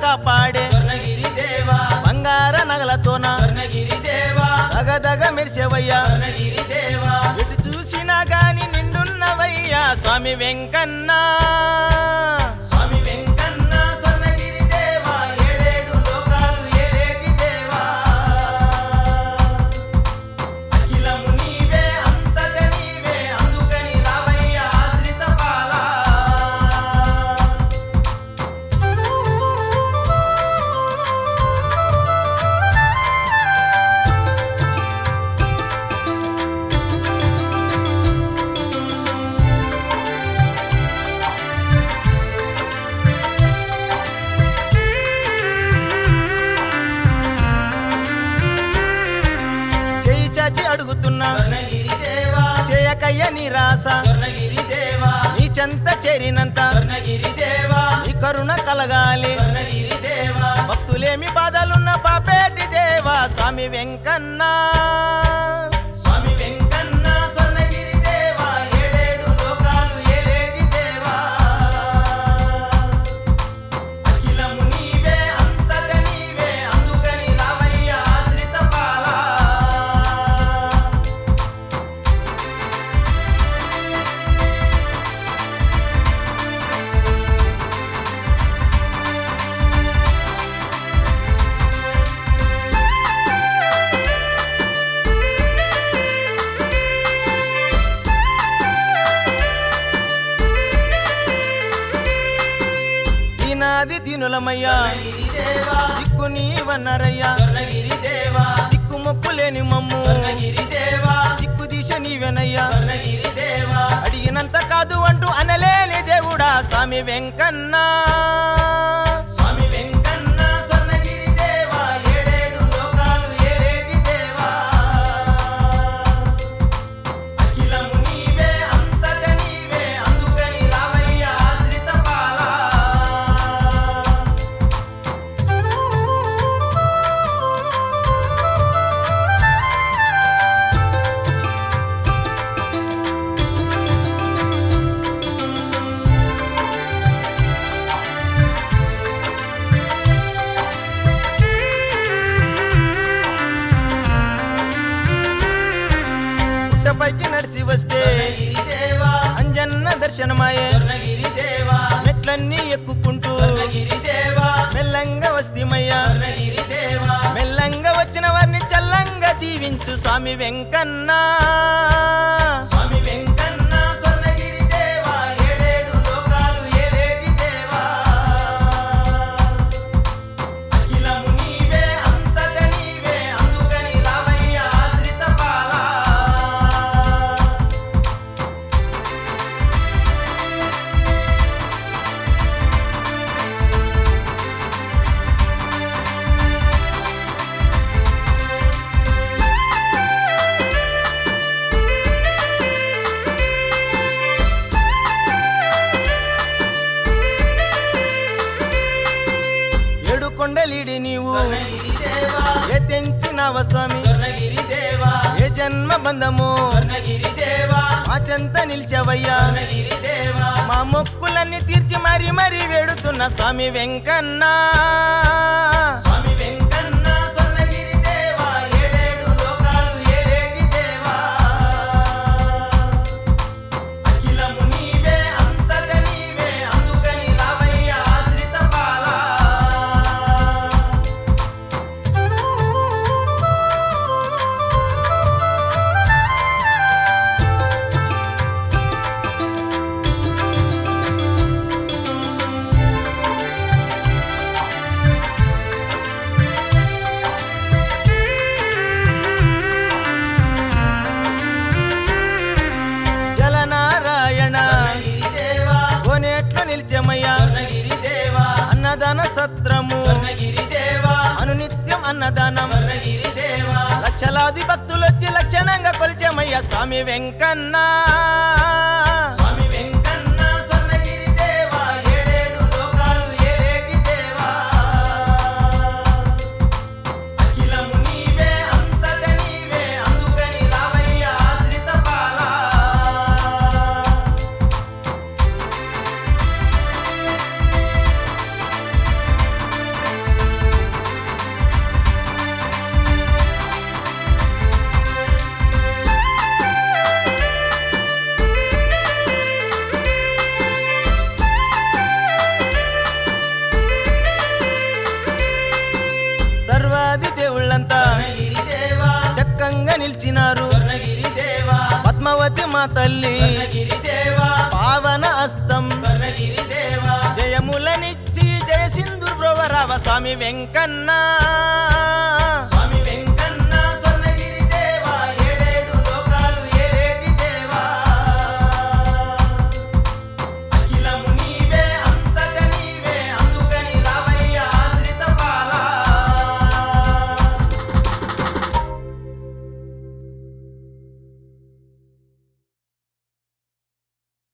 కాపాడే స్వర్ణగిరి దేవా బంగార నగలతోన స్వర్ణగిరి దేవా దగదగ మెరిసేవయ్యా స్వర్ణగిరి దేవా ఎటు చూసినా గాని నిండున్నవయ్యా స్వామి వెంకన్న స్వామి వెంకన్న స్వర్ణగిరి దేవా ఏడేడు లోకాలు ఏడేటి దేవా అఖిలము నీవే అంతట నీవే అందుకని రావయ్య ఆశ్రిత పాలా చేయి చాచి అడుగుతున్నా స్వర్ణగిరి దేవా చేయకయ్య నిరాశ స్వర్ణగిరి దేవా నీ చెంత చేరినంత స్వర్ణగిరి దేవా నీ కరుణ కలగాలి స్వర్ణగిరి దేవా భక్తులేమి బాధలున్న పాపేటి దేవా స్వామి వెంకన్న స్వామి వెంకన్న స్వర్ణగిరి దేవా ఏడేడు లోకాలు ఏలేటి దేవా అఖిలము నీవే అంతట నీవే అందుకని రావయ్య ఆశ్రిత పాలా దీనాది దీనులమయ్యా స్వర్ణగిరి దేవా దిక్కు నీవన్నరయ్యా స్వర్ణగిరి దేవా దిక్కు మొక్కు లేని మమ్ము స్వర్ణగిరి దేవా దిక్కు దిశ నీవెనయ్యా స్వర్ణగిరి దేవా అడిగినంత కాదు అంటూ అనలేని దేవుడా స్వామి వెంకన్న స్వామి వెంకన్న స్వర్ణగిరి దేవా ఏడేడు లోకాలు ఏలేటి దేవా అఖిలము నీవే అంతట నీవే అందుకని రావయ్య ఆశ్రిత పాలా పుట్టపైకి నడిచి వస్తే స్వర్ణగిరి దేవా అంజన్న దర్శనమాయే స్వర్ణగిరి దేవా మెట్లన్నీ ఎక్కుకుంటూ స్వర్ణగిరి దేవా మెల్లంగా వస్తిమయ్యా స్వర్ణగిరి దేవా మెల్లంగా వచ్చిన వారిని చల్లంగా దీవించు స్వామి వెంకన్న స్వామి వెంకన్న స్వర్ణగిరి దేవా ఏడేడు లోకాలు ఏలేటి దేవా అఖిలము నీవే అంతట నీవే అందుకని రావయ్య ఆశ్రిత పాలా ఏడు కొండలీడి నీవు స్వర్ణగిరి దేవా ఏ తెంచినావ స్వామి స్వర్ణగిరి దేవా ఏ జన్మ బంధము స్వర్ణగిరి దేవా మా చెంత నిలిచవయ్యా స్వర్ణగిరి దేవా మా మొక్కులన్నీ తీర్చి మరి మరి వేడుతున్న స్వామి వెంకన్న స్వామి వెంకన్న స్వర్ణగిరి దేవా ఏడేడు లోకాలు ఏలేటి దేవా అఖిలము నీవే అంతట నీవే అందుకని రావయ్య ఆశ్రిత పాలా జలనారాయణ స్వర్ణగిరి దేవా కోనేట్లు నిలిచమయ్యా స్వర్ణగిరి దేవా అన్నదాన సత్రము స్వర్ణగిరి దేవా అనునిత్యం అన్నదానం స్వర్ణగిరి దేవా లక్షలాది భక్తులొచ్చి లక్షణంగా కొలిచమయ్య స్వామి వెంకన్న స్వామి వెంకన్న స్వర్ణగిరి దేవా ఏడేడు లోకాలు ఏలేటి దేవా అఖిలము నీవే అంతట నీవే అందుకని రావయ్య ఆశ్రిత పాలా తల్లి స్వర్ణగిరి దేవా పావన హస్తం స్వర్ణగిరి దేవా జయములనిచ్చి జయ సింధు బ్రవరావ స్వామి వెంకన్న